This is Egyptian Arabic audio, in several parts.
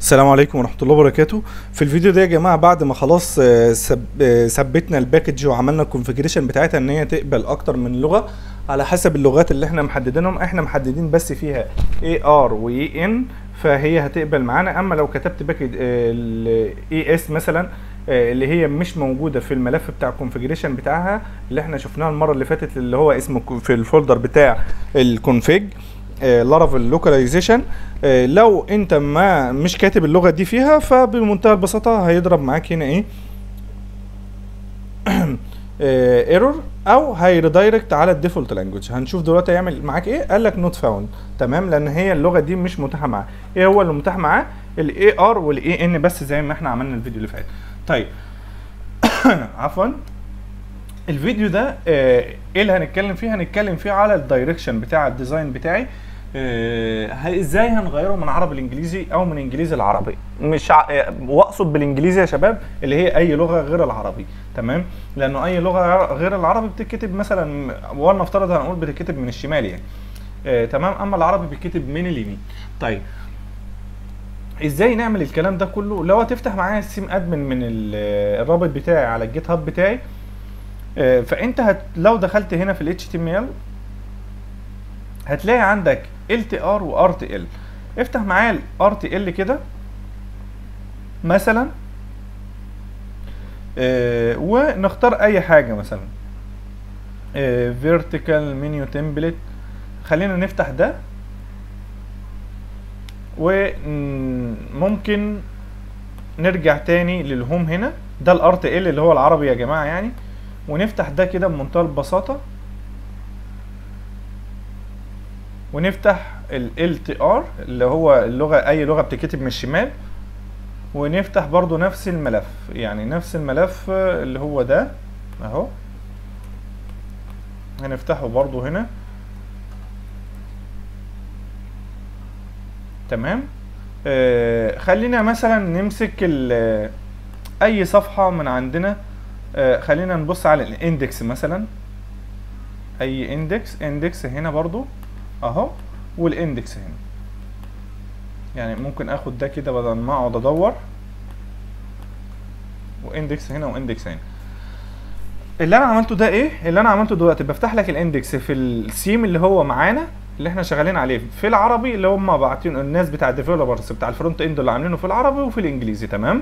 السلام عليكم ورحمة الله وبركاته في الفيديو ده يا جماعة بعد ما خلاص آه، سب- آه، ثبتنا الباكج وعملنا الكونفيجريشن بتاعتها ان هي تقبل اكتر من لغة على حسب اللغات اللي احنا محددينهم احنا محددين بس فيها AR و EN فهي هتقبل معانا اما لو كتبت باكج ال ES مثلا آه، اللي هي مش موجودة في الملف بتاع الكونفيجريشن بتاعها اللي احنا شفناه المرة اللي فاتت اللي هو اسمه كو- في الفولدر بتاع الكونفيج لارافيل لوكاليزيشن لو انت ما مش كاتب اللغه دي فيها فبمنتهى البساطه هيضرب معاك هنا ايه ايرور او هيريدايركت على الديفولت لانجوج هنشوف دلوقتي هيعمل معاك ايه قال لك نوت فاوند تمام لان هي اللغه دي مش متاحه معاه ايه هو اللي متاح معاه الاي ار والاي ان بس زي ما احنا عملنا الفيديو اللي فات طيب عفوا الفيديو ده آه، ايه اللي هنتكلم فيه هنتكلم فيه على الدايركشن بتاع الديزاين بتاعي آه، ه- ازاي هنغيره من عربي لانجليزي او من انجليزي لعربي مش ع... آه، واقصد بالانجليزي يا شباب اللي هي اي لغه غير العربي تمام لانه اي لغه غير العربي بتتكتب مثلا ولنفترض هنقول بتتكتب من الشمال يعني آه، تمام اما العربي بيتكتب من اليمين طيب ازاي نعمل الكلام ده كله لو هتفتح معايا السيم ادمن من ال- الرابط بتاعي على الجيت هاب بتاعي آه، فانت هت... لو دخلت هنا في ال HTML هتلاقي عندك LTR و RTL افتح معايا ال RTL كده مثلا آه، ونختار اي حاجه مثلا آه، vertical menu template خلينا نفتح ده وممكن نرجع تاني للهوم هنا ده الار تي ال اللي هو العربي يا جماعه يعني ونفتح ده كده بمنتهى البساطه ونفتح ال LTR اللي هو اللغه اي لغه بتتكتب من الشمال ونفتح برضو نفس الملف يعني نفس الملف اللي هو ده اهو هنفتحه برضو هنا تمام آه خلينا مثلا نمسك ال- اي صفحة من عندنا آه خلينا نبص على الاندكس مثلا اي اندكس اندكس هنا برضو اهو والاندكس هنا يعني ممكن اخد ده كده بدل ما اقعد ادور واندكس هنا واندكس هنا اللي انا عملته ده ايه اللي انا عملته دلوقتي بفتح لك الاندكس في السيم اللي هو معانا اللي احنا شغالين عليه في العربي اللي هم باعتين الناس بتاع الديفلوبرز بتاع الفرونت اند اللي عاملينه في العربي وفي الانجليزي تمام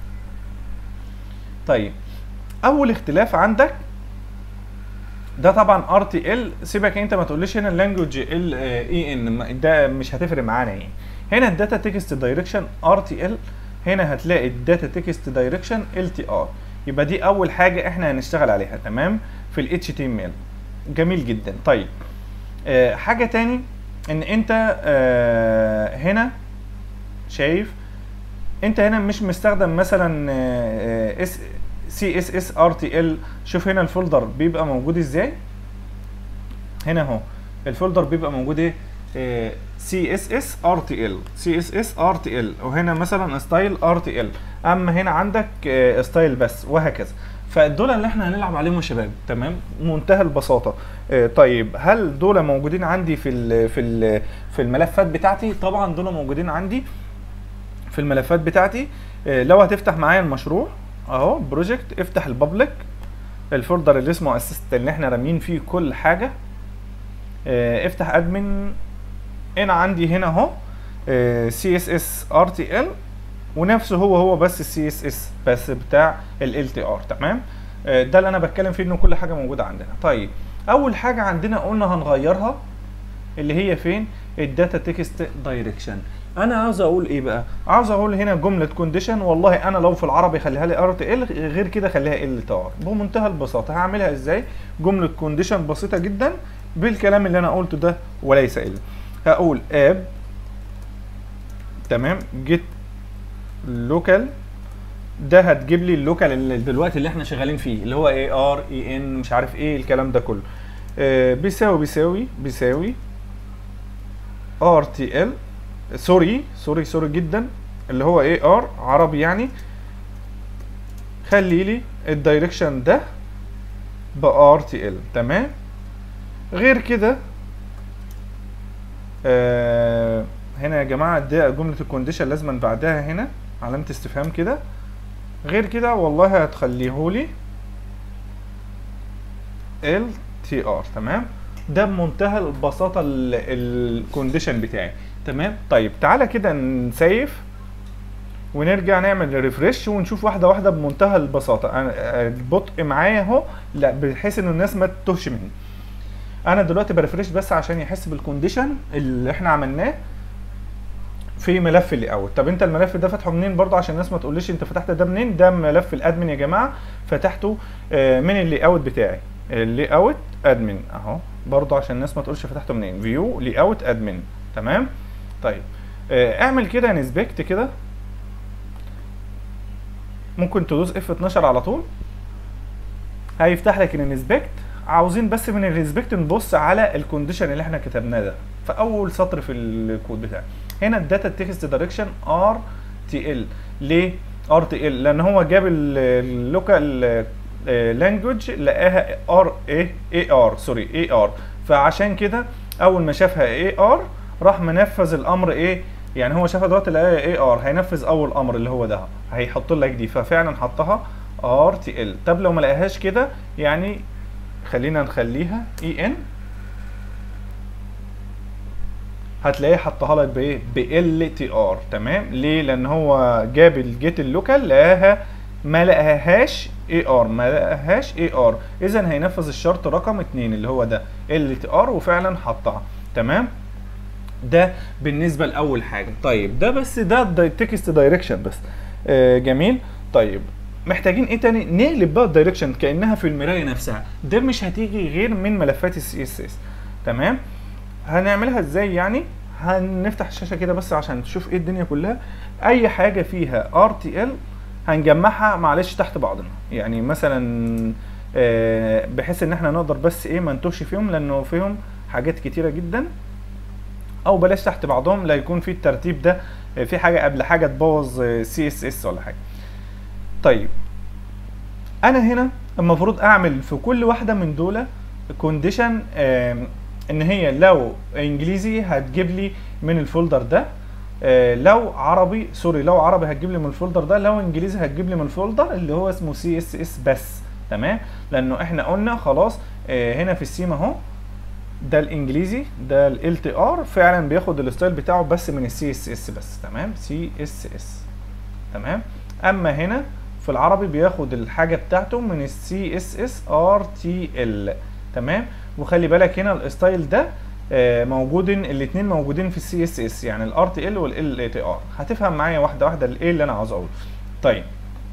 طيب اول اختلاف عندك ده طبعا ار تي ال سيبك انت ما تقوليش هنا اللانجوج ال اي ان ده مش هتفرق معانا يعني هنا الداتا تكست دايركشن ار تي ال هنا هتلاقي الداتا تكست دايركشن ال تي ار يبقى دي اول حاجه احنا هنشتغل عليها تمام في الاتش تي ام ال جميل جدا طيب آه حاجه تاني ان انت آه هنا شايف انت هنا مش مستخدم مثلا اس سي اس اس ار تي ال شوف هنا الفولدر بيبقى موجود ازاي هنا اهو الفولدر بيبقى موجود ايه سي اس اس ار تي ال سي اس اس ار تي ال وهنا مثلا ستايل ار تي ال اما هنا عندك ستايل بس وهكذا فدول اللي احنا هنلعب عليهم يا شباب تمام منتهى البساطه آه، طيب هل دول موجودين عندي في ال في ال في الملفات بتاعتي طبعا دول موجودين عندي في الملفات بتاعتي آه، لو هتفتح معايا المشروع اهو بروجكت افتح البابليك الفولدر اللي اسمه اسيست اللي احنا رامين فيه كل حاجه آه، افتح ادمن انا عندي هنا اهو سي اس اس ار تي ال ونفسه هو هو بس السي اس اس بس بتاع ال تي ار تمام آه، ده اللي انا بتكلم فيه ان كل حاجه موجوده عندنا طيب اول حاجه عندنا قلنا هنغيرها اللي هي فين الداتا تكست دايركشن انا عاوز اقول ايه بقى عاوز اقول هنا جمله كونديشن والله انا لو في العربي خليها لي ار تي ال غير كده خليها ال تي ار بمنتهى البساطه هعملها ازاي جمله كونديشن بسيطه جدا بالكلام اللي انا قلته ده وليس الا هقول اب تمام جيت لوكال ده هتجيب لي اللوكال اللي دلوقتي اللي احنا شغالين فيه اللي هو اي ار اي ان مش عارف ايه الكلام ده كله آه بيساوي بيساوي بيساوي ار تي ال سوري سوري سوري جدا اللي هو اي ار عربي يعني خلي لي الدايركشن ده بار تي ال تمام غير كده آه هنا يا جماعه ده جمله الكونديشن لازما بعدها هنا علامه استفهام كده غير كده والله هتخليهولي ال تي ار تمام ده بمنتهى البساطه الكونديشن بتاعي تمام طيب تعالى كده نسيف ونرجع نعمل ريفرش ونشوف واحده واحده بمنتهى البساطه انا البطء معايا اهو لا بحيث ان الناس ما تتوهش مني انا دلوقتي بريفرش بس عشان يحس بالكونديشن اللي احنا عملناه في ملف اللي اوت طب انت الملف ده فاتحه منين برضه عشان الناس ما تقوليش انت فتحت ده منين ده ملف الادمن يا جماعه فتحته من اللي اوت بتاعي اللي اوت ادمن اهو برضه عشان الناس ما تقولش فتحته منين فيو لي اوت ادمن تمام طيب اعمل كده انسبكت كده ممكن تدوس اف 12 على طول هيفتح لك الانسبكت عاوزين بس من الانسبكت نبص على الكونديشن اللي احنا كتبناه ده في اول سطر في الكود بتاعي هنا الداتا تكست دايركشن ار تي ال ليه ار تي ال لان هو جاب اللوكال لانجوج لقاها ار اي اي ار سوري اي ار فعشان كده اول ما شافها اي ار راح منفذ الامر ايه يعني هو شافها دلوقتي لقاها اي ار هينفذ اول امر اللي هو ده هيحط لك دي ففعلا حطها ار تي ال طب لو ما لقاهاش كده يعني خلينا نخليها اي ان هتلاقيه حطها لك بايه ب ال تي ار تمام ليه لان هو جاب الجيت اللوكال لقاها ما لقاهاش اي ار ما لقاهاش اي ار اذا هينفذ الشرط رقم اتنين اللي هو ده ال تي ار وفعلا حطها تمام ده بالنسبه لاول حاجه طيب ده بس ده تكست دايركشن بس آه جميل طيب محتاجين ايه تاني نقلب بقى الدايركشن كانها في المرايه نفسها ده مش هتيجي غير من ملفات السي اس اس تمام هنعملها ازاي يعني هنفتح الشاشه كده بس عشان تشوف ايه الدنيا كلها اي حاجه فيها ار تي ال هنجمعها معلش تحت بعضنا يعني مثلا آه بحيث ان احنا نقدر بس ايه ما نتوهش فيهم لانه فيهم حاجات كتيره جدا او بلاش تحت بعضهم لا يكون في الترتيب ده في حاجه قبل حاجه تبوظ سي اس اس ولا حاجه طيب انا هنا المفروض اعمل في كل واحده من دول كونديشن ان هي لو انجليزي هتجيب لي من الفولدر ده لو عربي سوري لو عربي هتجيب لي من الفولدر ده لو انجليزي هتجيب لي من الفولدر اللي هو اسمه سي اس اس بس تمام لانه احنا قلنا خلاص هنا في السيما اهو ده الانجليزي ده ال تي ار فعلا بياخد الستايل بتاعه بس من السي اس اس بس تمام سي اس اس تمام اما هنا في العربي بياخد الحاجه بتاعته من السي اس اس ار تي ال تمام وخلي بالك هنا الستايل ده آه موجودين الاثنين موجودين في السي اس اس يعني الار تي ال والال تي ار هتفهم معايا واحده واحده الايه اللي انا عاوز اقوله طيب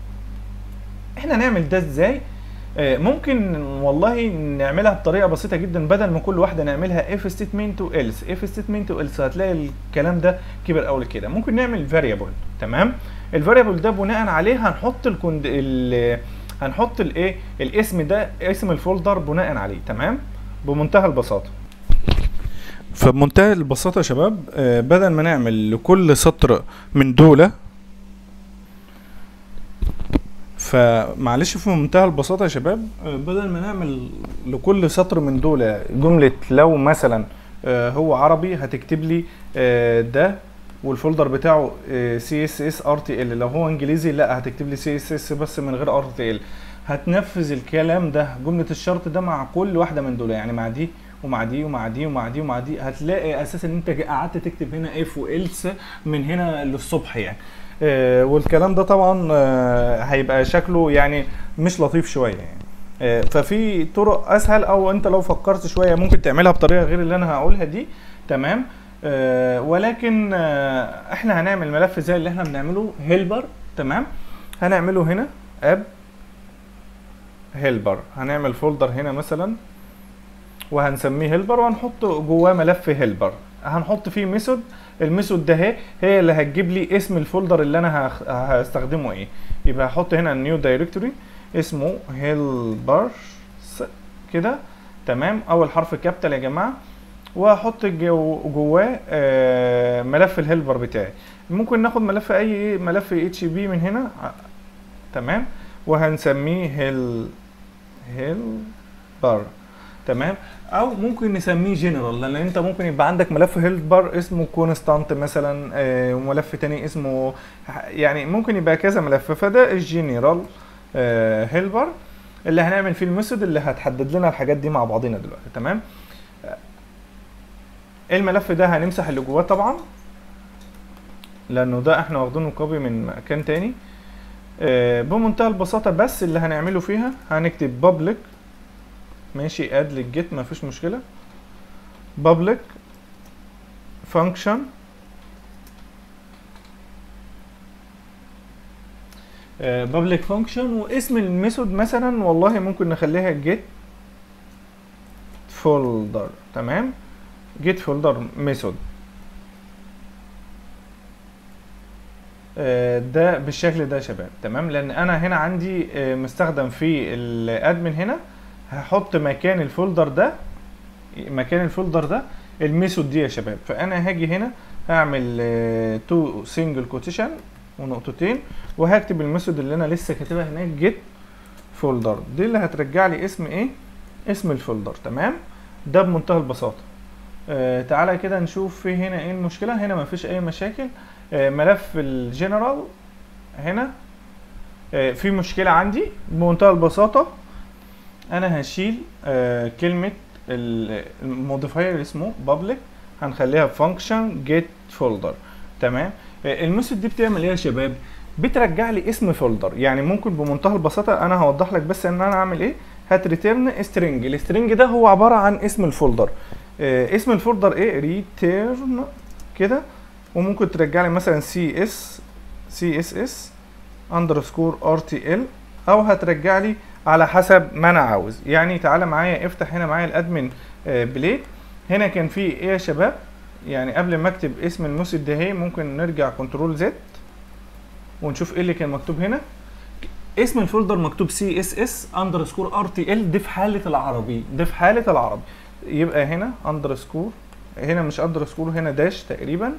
احنا نعمل ده ازاي ممكن والله نعملها بطريقه بسيطه جدا بدل ما كل واحده نعملها اف ستيتمنت والس اف ستيتمنت والس هتلاقي الكلام ده كبر قوي كده ممكن نعمل فاريبل تمام الفاريبل ده بناء عليه هنحط الكوند ال هنحط الايه الاسم ده اسم الفولدر بناء عليه تمام بمنتهى البساطه فبمنتهى البساطه يا شباب بدل ما نعمل لكل سطر من دول فمعلش في منتهى البساطه يا شباب بدل ما نعمل لكل سطر من دول جمله لو مثلا هو عربي هتكتب لي ده والفولدر بتاعه سي اس اس ار تي ال لو هو انجليزي لا هتكتب لي سي اس اس بس من غير ار تي ال هتنفذ الكلام ده جمله الشرط ده مع كل واحده من دول يعني مع دي ومع دي ومع دي ومع دي ومع دي هتلاقي اساسا ان انت قعدت تكتب هنا اف والس من هنا للصبح يعني آه والكلام ده طبعا آه هيبقى شكله يعني مش لطيف شويه يعني آه ففي طرق اسهل او انت لو فكرت شويه ممكن تعملها بطريقه غير اللي انا هقولها دي تمام ولكن احنا هنعمل ملف زي اللي احنا بنعمله هيلبر تمام هنعمله هنا اب هيلبر هنعمل فولدر هنا مثلا وهنسميه هيلبر وهنحط جواه ملف هيلبر هنحط فيه ميثود الميثود ده هي هي اللي هتجيب لي اسم الفولدر اللي انا هستخدمه ايه يبقى هحط هنا نيو دايركتوري اسمه هيلبر كده تمام اول حرف كابيتال يا جماعه وهحط جواه ملف الهيلبر بتاعي ممكن ناخد ملف اي ملف اتش بي من هنا تمام وهنسميه هيل هيلبر تمام او ممكن نسميه جنرال لان انت ممكن يبقى عندك ملف هيلبر اسمه كونستانت مثلا آه، وملف تاني اسمه يعني ممكن يبقى كذا ملف فده الجنرال هيلبر اللي هنعمل فيه الميثود اللي هتحدد لنا الحاجات دي مع بعضنا دلوقتي تمام آه، الملف ده هنمسح اللي جواه طبعا لانه ده احنا واخدينه كوبي من مكان تاني آه، بمنتهى البساطة بس اللي هنعمله فيها هنكتب public ماشي اد للجيت مفيش مشكلة public function آه، public function واسم الميثود مثلا والله ممكن نخليها get folder تمام get folder method آه، ده بالشكل ده يا شباب تمام لان انا هنا عندي آه، مستخدم في الادمن هنا هحط مكان الفولدر ده مكان الفولدر ده الميثود دي يا شباب فانا هاجي هنا هعمل تو سنجل كوتيشن ونقطتين وهكتب الميثود اللي انا لسه كاتبها هناك جيت فولدر دي اللي هترجع لي اسم ايه اسم الفولدر تمام ده بمنتهى البساطه آه تعالى كده نشوف في هنا ايه المشكله هنا مفيش اي مشاكل آه ملف الجنرال هنا آه في مشكله عندي بمنتهى البساطه انا هشيل آه كلمه ال- الموديفاير اللي اسمه public هنخليها function get folder تمام آه، الميثود دي بتعمل ايه يا شباب بترجع لي اسم فولدر يعني ممكن بمنتهى البساطه انا هوضح لك بس ان انا اعمل ايه هات ريتيرن سترينج السترينج ده هو عباره عن اسم الفولدر آه، اسم الفولدر ايه ريتيرن كده وممكن ترجع لي مثلا سي اس سي اس اس اندرسكور ار تي ال او هترجع لي على حسب ما انا عاوز يعني تعالى معايا افتح هنا معايا الادمن آه، بليد هنا كان في ايه يا شباب يعني قبل ما اكتب اسم الميثود ده هي ممكن نرجع كنترول زد ونشوف ايه اللي كان مكتوب هنا اسم الفولدر مكتوب سي اس اس اندرسكور ار تي ال دي في حاله العربي دي في حاله العربي يبقى هنا اندرسكور هنا مش اندرسكور هنا داش تقريبا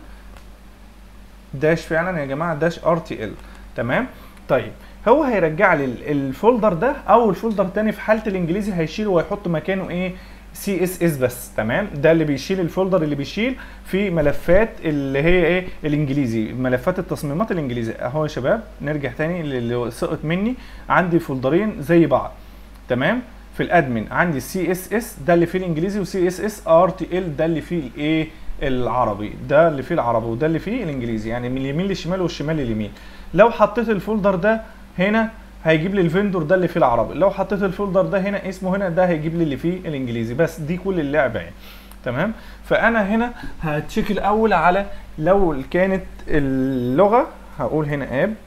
داش فعلا يا جماعه داش ار تي ال تمام طيب هو هيرجع لي ال- الفولدر ده او الفولدر تاني في حاله الانجليزي هيشيله ويحط مكانه ايه سي اس اس بس تمام ده اللي بيشيل الفولدر اللي بيشيل في ملفات اللي هي ايه الانجليزي ملفات التصميمات الانجليزي اهو يا شباب نرجع تاني اللي سقط مني عندي فولدرين زي بعض تمام في الادمن عندي سي اس اس ده اللي فيه الانجليزي وسي اس اس ار تي ال ده اللي فيه الايه العربي ده اللي فيه العربي وده اللي فيه الانجليزي يعني من اليمين للشمال والشمال لليمين لو حطيت الفولدر ده هنا هيجيب لي الفندور ده اللي فيه العربي لو حطيت الفولدر ده هنا اسمه هنا ده هيجيب لي اللي فيه الانجليزي بس دي كل اللعبه يعني تمام فانا هنا هتشيك الاول على لو كانت اللغه هقول هنا اب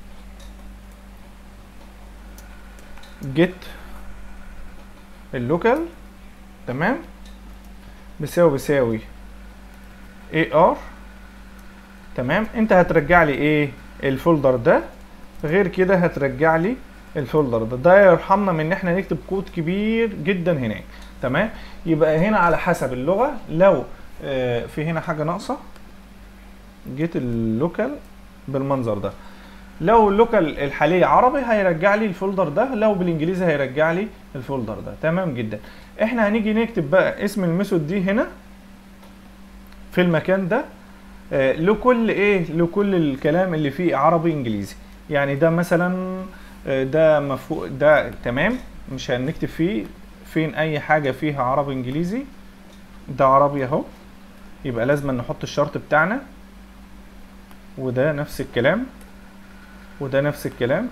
جيت اللوكال تمام بيساوي بيساوي اي ار تمام انت هترجع لي ايه الفولدر ده غير كده هترجع لي الفولدر ده ده يرحمنا من ان احنا نكتب كود كبير جدا هناك تمام يبقى هنا على حسب اللغه لو آه، في هنا حاجه ناقصه جيت اللوكال بالمنظر ده لو اللوكال الحاليه عربي هيرجع لي الفولدر ده لو بالانجليزي هيرجع لي الفولدر ده تمام جدا احنا هنيجي نكتب بقى اسم الميثود دي هنا في المكان ده آه، لكل ايه لكل الكلام اللي فيه عربي انجليزي يعني ده مثلا آه، ده مفهوم ده تمام مش هنكتب فيه فين اي حاجه فيها عربي انجليزي ده عربي اهو يبقى لازم نحط الشرط بتاعنا وده نفس الكلام وده نفس الكلام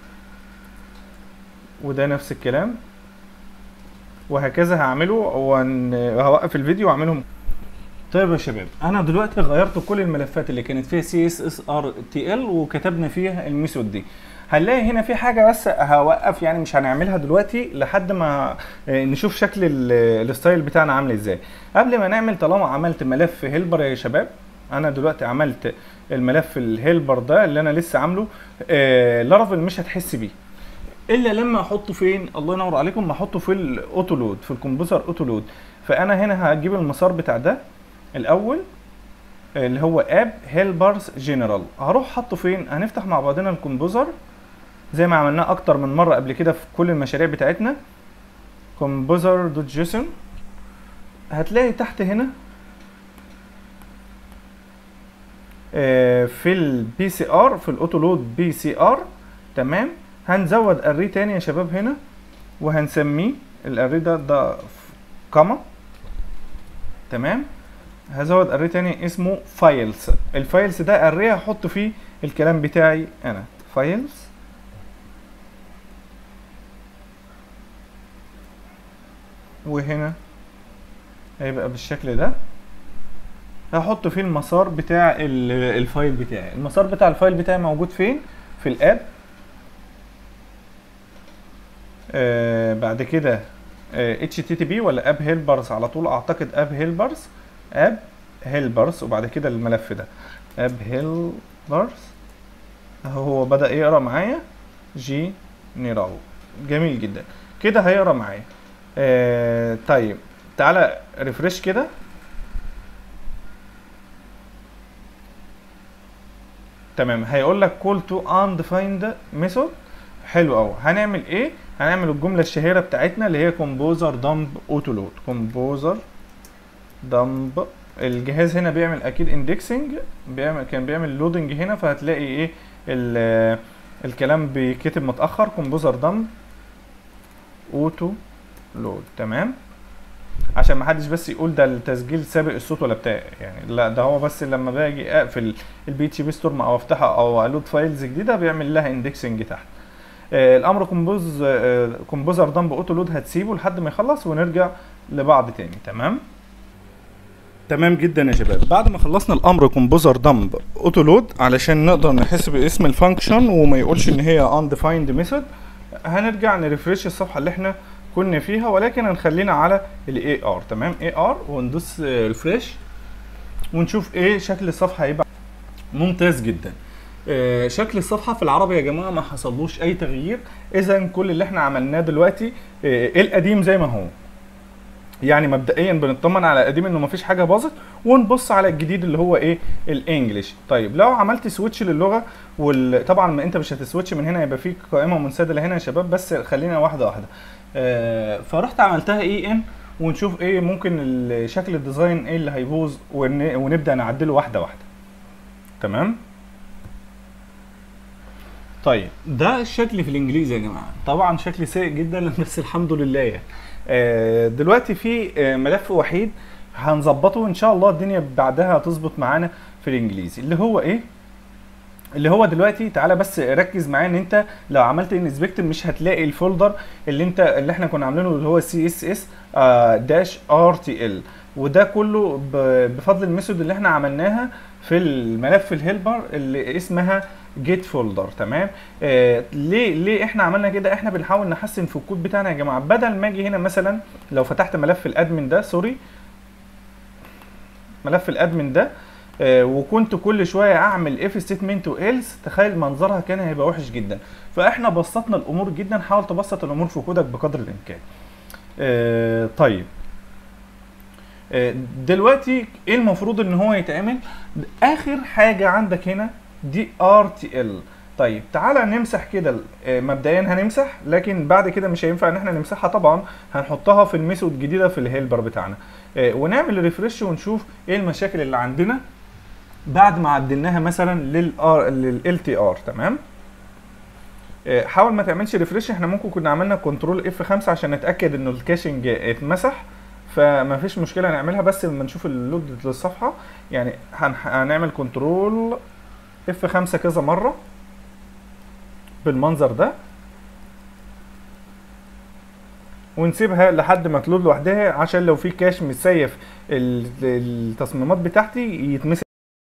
وده نفس الكلام وهكذا هعمله وهوقف الفيديو واعملهم طيب يا شباب انا دلوقتي غيرت كل الملفات اللي كانت فيها سي اس اس ار تي ال وكتبنا فيها الميثود دي هنلاقي هنا في حاجه بس هوقف يعني مش هنعملها دلوقتي لحد ما آه، نشوف شكل ال- الستايل بتاعنا عامل ازاي قبل ما نعمل طالما عملت ملف هيلبر يا شباب انا دلوقتي عملت الملف الهيلبر ده اللي انا لسه عامله آه لارافيل مش هتحس بيه الا لما احطه فين الله ينور عليكم احطه في الاوتو لود في الكمبيوتر اوتو لود فانا هنا هجيب المسار بتاع ده الاول اللي هو اب هيلبرز جنرال هروح حاطه فين هنفتح مع بعضنا الكمبيوتر زي ما عملناه اكتر من مره قبل كده في كل المشاريع بتاعتنا كومبوزر دوت جيسون هتلاقي تحت هنا آه، في البي سي ار في الاوتو لود بي سي ار تمام هنزود اري تاني يا شباب هنا وهنسميه الاري ده ده كاما تمام هزود اري تاني اسمه فايلز الفايلز ده اري هحط فيه الكلام بتاعي انا فايلز وهنا هيبقى بالشكل ده هحط فيه المسار بتاع ال- الفايل بتاعي المسار بتاع الفايل بتاعي موجود فين في الاب آه بعد كده آه HTTP ولا اب هيلبرز على طول اعتقد اب هيلبرز اب هيلبرز وبعد كده الملف ده اب هيلبرز هو بدأ يقرا معايا جي نيرال جميل جدا كده هيقرا معايا آه طيب تعالى ريفرش كده تمام هيقول لك call to undefined method حلو قوي هنعمل ايه هنعمل الجمله الشهيره بتاعتنا اللي هي composer dump auto load composer dump الجهاز هنا بيعمل اكيد indexing بيعمل كان بيعمل loading هنا فهتلاقي ايه ال- الكلام بيتكتب متاخر composer dump auto load تمام عشان ما حدش بس يقول ده التسجيل سابق الصوت ولا بتاع يعني لا ده هو بس لما باجي اقفل البي اتش بي ستورم او افتحها او الود فايلز جديده بيعمل لها اندكسنج تحت آه الامر كومبوز آه كومبوزر دمب اوتو لود هتسيبه لحد ما يخلص ونرجع لبعض تاني تمام تمام جدا يا شباب بعد ما خلصنا الامر كومبوزر دمب اوتو لود علشان نقدر نحس باسم الفانكشن وما يقولش ان هي undefined ميثود هنرجع نرفرش الصفحه اللي احنا كنا فيها ولكن هنخلينا على الاي ار تمام اي ار وندوس ريفرش ونشوف ايه شكل الصفحه هيبقى ممتاز جدا آه، شكل الصفحه في العربي يا جماعه ما حصلوش اي تغيير اذا كل اللي احنا عملناه دلوقتي آه، القديم زي ما هو يعني مبدئيا بنطمن على القديم انه مفيش حاجه باظت ونبص على الجديد اللي هو ايه الانجليش طيب لو عملت سويتش للغه وطبعا ما انت مش هتسويتش من هنا يبقى في قائمه منسدله هنا يا شباب بس خلينا واحده واحده آه، فرحت عملتها اي ان ونشوف ايه ممكن ال- شكل الديزاين ايه اللي هيبوظ ون- ونبدا نعدله واحده واحده تمام طيب ده الشكل في الانجليزي يا جماعه طبعا شكل سيء جدا بس الحمد لله يعني آه، دلوقتي في آه، ملف وحيد هنظبطه وان شاء الله الدنيا بعدها هتظبط معانا في الانجليزي اللي هو ايه اللي هو دلوقتي تعالى بس ركز معايا ان انت لو عملت انسبكت مش هتلاقي الفولدر اللي انت اللي احنا كنا عاملينه اللي هو سي اس اس داش ار تي ال وده كله ب- بفضل الميثود اللي احنا عملناها في الملف الهيلبر اللي اسمها جيت فولدر تمام آه ليه ليه احنا عملنا كده احنا بنحاول نحسن في الكود بتاعنا يا جماعه بدل ما اجي هنا مثلا لو فتحت ملف الادمن ده سوري ملف الادمن ده آه، وكنت كل شويه اعمل اف ستيتمنت والس تخيل منظرها كان هيبقى وحش جدا فاحنا بسطنا الامور جدا حاول تبسط الامور في كودك بقدر الامكان آه، طيب آه، دلوقتي ايه المفروض ان هو يتعمل اخر حاجه عندك هنا دي ار تي ال طيب تعالى نمسح كده آه، مبدئيا هنمسح لكن بعد كده مش هينفع ان احنا نمسحها طبعا هنحطها في الميثود الجديده في الهيلبر بتاعنا آه، ونعمل ريفرش ونشوف ايه المشاكل اللي عندنا بعد ما عدلناها مثلا للار لل تي ار تمام آه، حاول ما تعملش ريفرش احنا ممكن كنا عملنا كنترول اف 5 عشان نتاكد انه الكاشنج اتمسح فما فيش مشكله نعملها بس لما نشوف اللود للصفحه يعني هن- هنعمل كنترول اف 5 كذا مره بالمنظر ده ونسيبها لحد ما تلود لوحدها عشان لو في كاش مسيف ال- التصميمات بتاعتي يتمسح